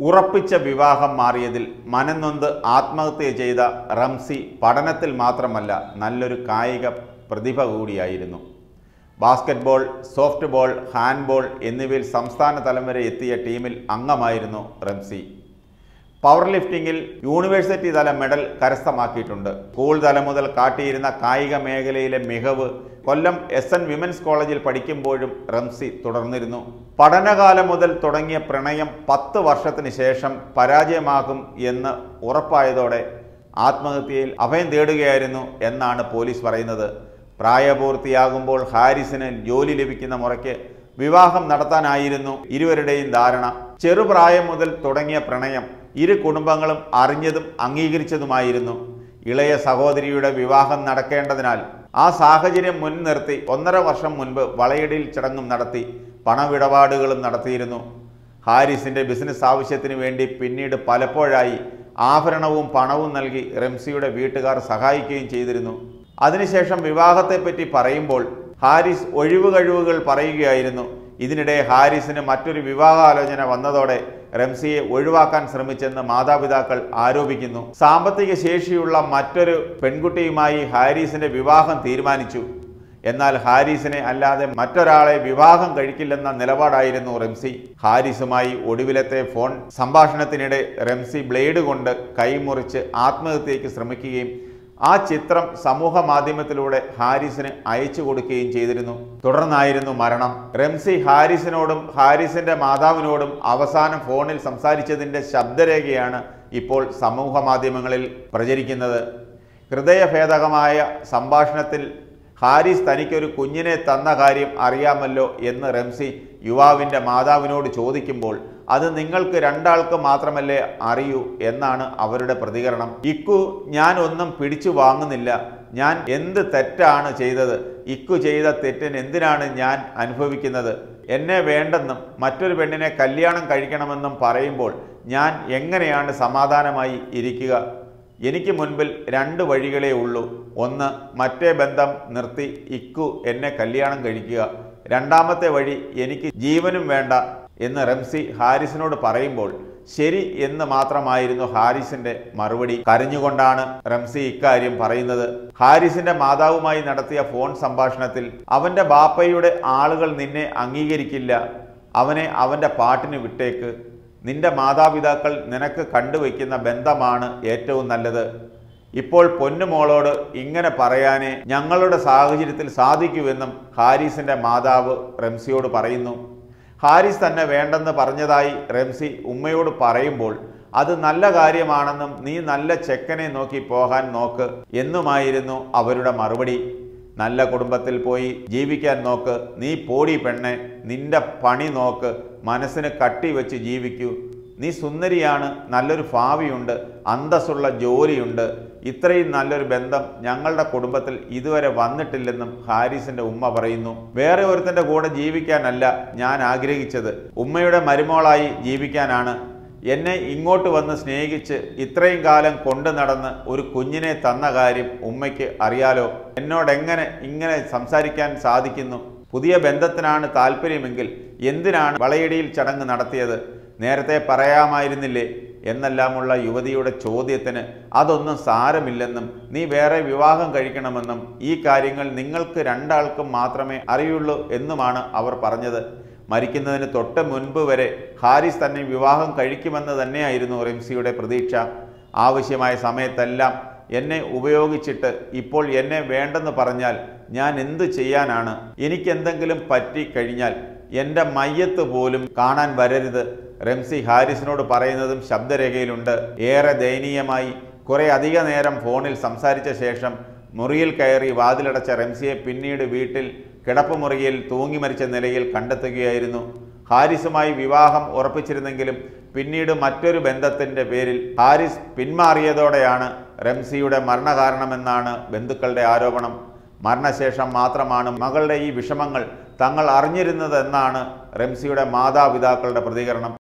ഉറപ്പിച്ച വിവാഹം മാറിയതിൽ മനംനൊന്ത് ആത്മഹത്യ ചെയ്ത റംസി പഠനത്തിൽ മാത്രമല്ല നല്ലൊരു കായിക പ്രതിഭ കൂടിയായിരുന്നു ബാസ്കറ്റ്ബോൾ സോഫ്റ്റ് ബോൾ ഹാൻഡ്ബോൾ എന്നിവയിൽ സംസ്ഥാന തലം വരെ എത്തിയ ടീമിൽ അംഗമായിരുന്നു റംസി പവർ ലിഫ്റ്റിംഗിൽ യൂണിവേഴ്സിറ്റി തല മെഡൽ കരസ്ഥമാക്കിയിട്ടുണ്ട് സ്കൂൾ തലം മുതൽ കാട്ടിയിരുന്ന കായിക മേഖലയിലെ മികവ് കൊല്ലം എസ് എൻ വിമൻസ് കോളേജിൽ പഠിക്കുമ്പോഴും റംസി തുടർന്നിരുന്നു പഠനകാലം മുതൽ തുടങ്ങിയ പ്രണയം പത്ത് വർഷത്തിന് ശേഷം പരാജയമാകും എന്ന് ഉറപ്പായതോടെ ആത്മഹത്യയിൽ അഭയം തേടുകയായിരുന്നു എന്നാണ് പോലീസ് പറയുന്നത് പ്രായപൂർത്തിയാകുമ്പോൾ ഹാരിസിന് ജോലി ലഭിക്കുന്ന മുറയ്ക്ക് വിവാഹം നടത്താനായിരുന്നു ഇരുവരുടെയും ധാരണ ചെറുപ്രായം മുതൽ തുടങ്ങിയ പ്രണയം ഇരു കുടുംബങ്ങളും അറിഞ്ഞതും അംഗീകരിച്ചതുമായിരുന്നു ഇളയ സഹോദരിയുടെ വിവാഹം നടക്കേണ്ടതിനാൽ ആ സാഹചര്യം മുൻനിർത്തി ഒന്നര വർഷം മുൻപ് വളയിടയിൽ ചടങ്ങും നടത്തി പണമിടപാടുകളും നടത്തിയിരുന്നു ഹാരിസിന്റെ ബിസിനസ് ആവശ്യത്തിന് വേണ്ടി പിന്നീട് പലപ്പോഴായി ആഭരണവും പണവും നൽകി റംസിയുടെ വീട്ടുകാർ സഹായിക്കുകയും ചെയ്തിരുന്നു അതിനുശേഷം വിവാഹത്തെപ്പറ്റി പറയുമ്പോൾ ഹാരിസ് ഒഴിവ് കഴിവുകൾ പറയുകയായിരുന്നു ഇതിനിടെ ഹാരിസിന് മറ്റൊരു വിവാഹാലോചന വന്നതോടെ റംസിയെ ഒഴിവാക്കാൻ ശ്രമിച്ചെന്ന് മാതാപിതാക്കൾ ആരോപിക്കുന്നു സാമ്പത്തിക ശേഷിയുള്ള മറ്റൊരു പെൺകുട്ടിയുമായി ഹാരിസിന്റെ വിവാഹം തീരുമാനിച്ചു എന്നാൽ ഹാരിസിനെ അല്ലാതെ മറ്റൊരാളെ വിവാഹം കഴിക്കില്ലെന്ന നിലപാടായിരുന്നു റംസി ഹാരിസുമായി ഒടുവിലത്തെ ഫോൺ സംഭാഷണത്തിനിടെ റംസി ബ്ലേഡ് കൊണ്ട് കൈമുറിച്ച് ആത്മഹത്യയ്ക്ക് ശ്രമിക്കുകയും ആ ചിത്രം സമൂഹ മാധ്യമത്തിലൂടെ ഹാരിസിന് അയച്ചു കൊടുക്കുകയും ചെയ്തിരുന്നു തുടർന്നായിരുന്നു മരണം റംസി ഹാരിസിനോടും ഹാരിസിന്റെ മാതാവിനോടും അവസാനം ഫോണിൽ സംസാരിച്ചതിന്റെ ശബ്ദരേഖയാണ് ഇപ്പോൾ സമൂഹ മാധ്യമങ്ങളിൽ പ്രചരിക്കുന്നത് ഹൃദയഭേദകമായ സംഭാഷണത്തിൽ ഹാരിസ് തനിക്കൊരു കുഞ്ഞിനെ തന്ന കാര്യം അറിയാമല്ലോ എന്ന് റംസി യുവാവിൻ്റെ മാതാവിനോട് ചോദിക്കുമ്പോൾ അത് നിങ്ങൾക്ക് രണ്ടാൾക്ക് മാത്രമല്ലേ അറിയൂ എന്നാണ് അവരുടെ പ്രതികരണം ഇക്കു ഞാൻ ഒന്നും പിടിച്ചു വാങ്ങുന്നില്ല ഞാൻ എന്ത് തെറ്റാണ് ചെയ്തത് ഇക്കു ചെയ്ത തെറ്റിന് എന്തിനാണ് ഞാൻ അനുഭവിക്കുന്നത് എന്നെ വേണ്ടെന്നും മറ്റൊരു പെണ്ണിനെ കല്യാണം കഴിക്കണമെന്നും പറയുമ്പോൾ ഞാൻ എങ്ങനെയാണ് സമാധാനമായി ഇരിക്കുക എനിക്ക് മുൻപിൽ രണ്ട് വഴികളേ ഉള്ളൂ ഒന്ന് മറ്റേ ബന്ധം നിർത്തി ഇക്കു എന്നെ കല്യാണം കഴിക്കുക രണ്ടാമത്തെ വഴി എനിക്ക് ജീവനും വേണ്ട എന്ന് റംസി ഹാരിസിനോട് പറയുമ്പോൾ ശരി എന്ന് മാത്രമായിരുന്നു ഹാരിസിന്റെ മറുപടി കരഞ്ഞുകൊണ്ടാണ് റംസി ഇക്കാര്യം പറയുന്നത് ഹാരിസിന്റെ മാതാവുമായി നടത്തിയ ഫോൺ സംഭാഷണത്തിൽ അവന്റെ ബാപ്പയുടെ ആളുകൾ നിന്നെ അംഗീകരിക്കില്ല അവനെ അവന്റെ പാട്ടിന് വിട്ടേക്ക് നിന്റെ മാതാപിതാക്കൾ നിനക്ക് കണ്ടുവയ്ക്കുന്ന ബന്ധമാണ് ഏറ്റവും നല്ലത് ഇപ്പോൾ പൊന്നുമോളോട് ഇങ്ങനെ പറയാനേ ഞങ്ങളുടെ സാഹചര്യത്തിൽ സാധിക്കുമെന്നും ഹാരിസിന്റെ മാതാവ് റംസിയോട് പറയുന്നു ഹാരിസ് തന്നെ വേണ്ടെന്ന് പറഞ്ഞതായി റംസി ഉമ്മയോട് പറയുമ്പോൾ അത് നല്ല കാര്യമാണെന്നും നീ നല്ല ചെക്കനെ നോക്കി പോകാൻ നോക്ക് എന്നുമായിരുന്നു അവരുടെ മറുപടി നല്ല കുടുംബത്തിൽ പോയി ജീവിക്കാൻ നോക്ക് നീ പോടി പെണ്ണെ നിന്റെ പണി നോക്ക് മനസ്സിന് കട്ടി വെച്ച് ജീവിക്കൂ നീ സുന്ദരിയാണ് നല്ലൊരു ഭാവിയുണ്ട് അന്തസ്സുള്ള ജോലിയുണ്ട് ഇത്രയും നല്ലൊരു ബന്ധം ഞങ്ങളുടെ കുടുംബത്തിൽ ഇതുവരെ വന്നിട്ടില്ലെന്നും ഹാരിസിന്റെ ഉമ്മ പറയുന്നു വേറെ ഒരുത്തന്റെ കൂടെ ജീവിക്കാനല്ല ഞാൻ ആഗ്രഹിച്ചത് ഉമ്മയുടെ മരുമോളായി ജീവിക്കാനാണ് എന്നെ ഇങ്ങോട്ട് വന്ന് സ്നേഹിച്ച് ഇത്രയും കാലം കൊണ്ടു നടന്ന് ഒരു കുഞ്ഞിനെ തന്ന കാര്യം ഉമ്മയ്ക്ക് അറിയാലോ എന്നോടെങ്ങനെ ഇങ്ങനെ സംസാരിക്കാൻ സാധിക്കുന്നു പുതിയ ബന്ധത്തിനാണ് താല്പര്യമെങ്കിൽ എന്തിനാണ് വളയിടിയിൽ ചടങ്ങ് നടത്തിയത് നേരത്തെ പറയാമായിരുന്നില്ലേ എന്നെല്ലാമുള്ള യുവതിയുടെ ചോദ്യത്തിന് അതൊന്നും സാരമില്ലെന്നും നീ വേറെ വിവാഹം കഴിക്കണമെന്നും ഈ കാര്യങ്ങൾ നിങ്ങൾക്ക് രണ്ടാൾക്കും മാത്രമേ അറിയുള്ളൂ എന്നുമാണ് അവർ പറഞ്ഞത് മരിക്കുന്നതിന് തൊട്ട് മുൻപ് വരെ ഹാരിസ് തന്നെ വിവാഹം കഴിക്കുമെന്ന് തന്നെയായിരുന്നു റിംസിയുടെ പ്രതീക്ഷ ആവശ്യമായ സമയത്തെല്ലാം എന്നെ ഉപയോഗിച്ചിട്ട് ഇപ്പോൾ എന്നെ വേണ്ടെന്ന് പറഞ്ഞാൽ ഞാൻ എന്തു ചെയ്യാനാണ് എനിക്കെന്തെങ്കിലും പറ്റിക്കഴിഞ്ഞാൽ എൻ്റെ മയ്യത്ത് പോലും കാണാൻ വരരുത് റംസി ഹാരിസിനോട് പറയുന്നതും ശബ്ദരേഖയിലുണ്ട് ഏറെ ദയനീയമായി കുറെ അധിക നേരം ഫോണിൽ സംസാരിച്ച ശേഷം മുറിയിൽ കയറി വാതിലടച്ച റംസിയെ പിന്നീട് വീട്ടിൽ കിടപ്പുമുറിയിൽ തൂങ്ങി മരിച്ച നിലയിൽ കണ്ടെത്തുകയായിരുന്നു ഹാരിസുമായി വിവാഹം ഉറപ്പിച്ചിരുന്നെങ്കിലും പിന്നീട് മറ്റൊരു ബന്ധത്തിന്റെ പേരിൽ ഹാരിസ് പിന്മാറിയതോടെയാണ് റംസിയുടെ മരണകാരണമെന്നാണ് ബന്ധുക്കളുടെ ആരോപണം മരണശേഷം മാത്രമാണ് മകളുടെ ഈ വിഷമങ്ങൾ തങ്ങൾ അറിഞ്ഞിരുന്നതെന്നാണ് റംസിയുടെ മാതാപിതാക്കളുടെ പ്രതികരണം